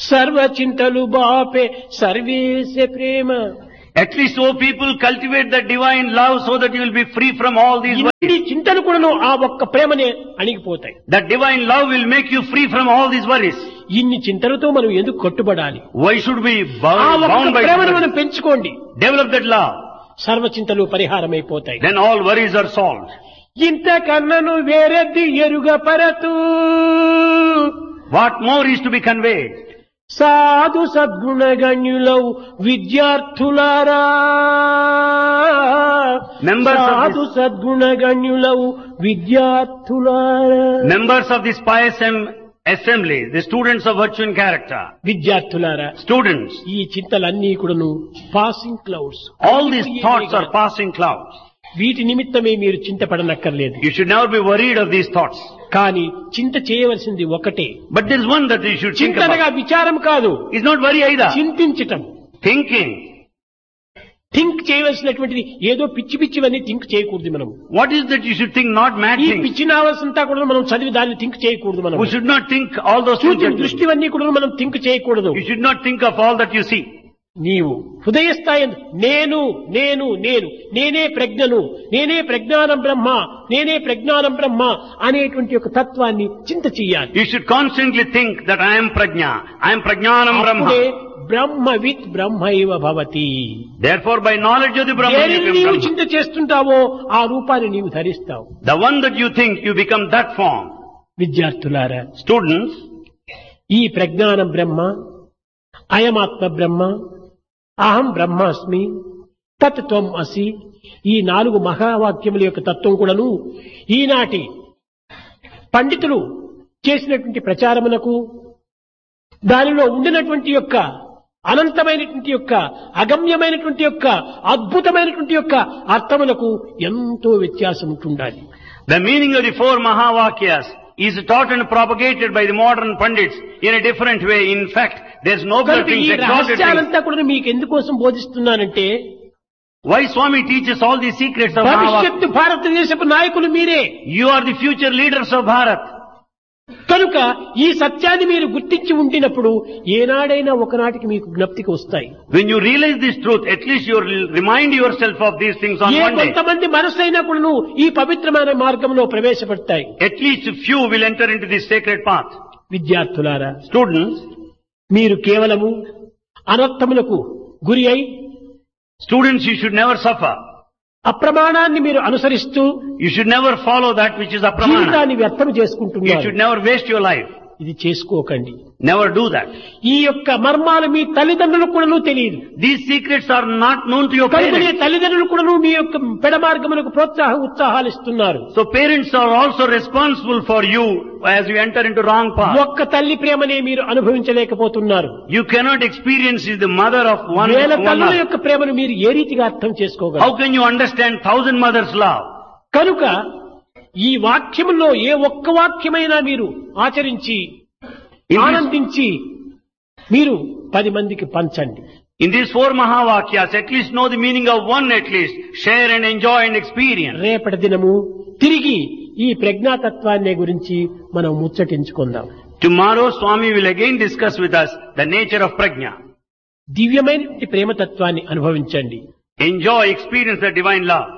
సర్వ చింతలు బాపే సర్వేశ ప్రేమ At least, O people, cultivate the divine love so that you will be free from all these worries. ఇన్ని చింతలు కూడాను ఆ ఒక్క ప్రేమనే అణిగిపోతాయి That divine love will make you free from all these worries. ఇన్ని చింతలతో మనం ఎందుకు కట్టుబడాలి Why should we ఆ bound, ఒక్క bound by ప్రేమను this మనం worry? పెంచుకోండి Develop that love. సర్వ చింతలు పరిహారమైపోతాయి Then all worries are solved. ఇంత కన్నను వేరెద్ది ఎరుగ పరతూ What more is to be conveyed? సాధు సద్గుణగణ్యులౌ విద్యార్థులారా Members of సాధు సద్గుణగణ్యులౌ విద్యార్థులారా Members of this pious am- assembly, the students of virtue and character, విద్యార్థులారా students, ఈ చింతలన్నీ కూడాను passing clouds all these thoughts are passing clouds. వీటి నిమిత్తమే మీరు చింతపడనక్కర్లేదు You should never be worried of these thoughts. కానీ చింత చేయవలసింది ఒకటే But there is one that you should think చింతనగా about. విచారం కాదు It's not worry either. చింతించటం Thinking. థింక్ చేయవలసినటువంటిది ఏదో పిచ్చి పిచ్చివన్నీ థింక్ చేయకూడదు మనం What is that you should think? Not mad ఈ things. పిచ్చి నావల్సంతా కూడా మనం చదివి దాన్ని థింక్ చేయకూడదు మనం We should not think all those things. చూచిన that you- దృష్టివన్నీ కూడా మనం థింక్ చేయకూడదు You should not think of all that you see. నీవు హృదయ స్థాయి నేను నేను నేను నేనే ప్రజ్ఞను నేనే ప్రజ్ఞానం బ్రహ్మ నేనే ప్రజ్ఞానం బ్రహ్మ అనేటువంటి ఒక తత్వాన్ని చింత చెయ్యాలి You should constantly think that I am Prajna. I am Prajnanam అప్పుడే Brahma. బ్రహ్మవిత్ బ్రహ్మైవ భవతి Therefore, by knowledge of the Brahma, you దేనిని become నీవు Brahma. చింత చేస్తుంటావో ఆ రూపాన్ని నీవు ధరిస్తావు The one that you think, you become that form. విద్యార్థులారా Students, ఈ ప్రజ్ఞానం బ్రహ్మ అయమాత్మ బ్రహ్మ అహం బ్రహ్మాస్మి తత్ త్వం అసి ఈ నాలుగు మహావాక్యముల యొక్క తత్వం కూడాను ఈనాటి పండితులు చేసినటువంటి ప్రచారమునకు దానిలో ఉండినటువంటి యొక్క అనంతమైనటువంటి యొక్క అగమ్యమైనటువంటి యొక్క అద్భుతమైనటువంటి యొక్క అర్థములకు ఎంతో వ్యత్యాసం ఉంటుండాలి the meaning of the four Mahavakyas is taught and propagated by the modern Pandits in a different way. In fact, there's nobler కనుక ఈ things, exalted things. రహస్యాలంతా కూడా మీకు ఎందుకోసం బోధిస్తున్నానంటే Why Swami teaches all these secrets of Mahavakyas? భవిష్యత్తు భారతదేశపు నాయకులు మీరే You are the future leaders of Bharat. కనుక ఈ సత్యాన్ని మీరు గుర్తించి ఉండినప్పుడు ఏనాడైనా ఒకనాటికి మీకు జ్ఞప్తికి వస్తాయి When you realize this truth, at least you will remind yourself of these things on A one day. కొంతమంది మనసైనా కూడా ఈ పవిత్రమైన మార్గంలో ప్రవేశపెడతాయి At least few will enter into this sacred path. విద్యార్థులారా Students, మీరు కేవలము అనర్థములకు గురి అయి students, you should never suffer. అప్రమాణాన్ని మీరు అనుసరిస్తూ You should never follow that which is apramana. జీవితాన్ని వ్యర్థం You చేసుకుంటున్నారు should never waste your life. ఇది చేసుకోకండి Never do that. ఈ యొక్క మర్మాలు మీ తల్లిదండ్రులకు కూడాను తెలియదు These secrets are not known to your కనుకనే parents. తల్లిదండ్రులు కూడాను మీ యొక్క పెడ మార్గములకు ప్రోత్సాహ ఉత్సాహాలు ఇస్తున్నారు So parents are also responsible for you as you enter into wrong path. ఒక్క తల్లి ప్రేమనే మీరు అనుభవించలేకపోతున్నారు You cannot experience the mother of one, వేల one తల్లుల mother. యొక్క ప్రేమను మీరు ఏ రీతిగా అర్థం చేసుకోగలరు How can you understand thousand mothers' love? కనుక ఈ వాక్యములో ఏ ఒక్క వాక్యమైనా మీరు ఆచరించి In this, ఆనందించి మీరు పది మందికి పంచండి in these four Mahavakyas, at least know the meaning of one at least. Share and enjoy and experience. రేపటి దినము తిరిగి ఈ ప్రజ్ఞాతత్వాన్ని గురించి మనం ముచ్చటించుకుందాం Tomorrow Swami will again discuss with us the nature of prajna. దివ్యమైనటువంటి ప్రేమతత్వాన్ని అనుభవించండి Enjoy, experience the divine love.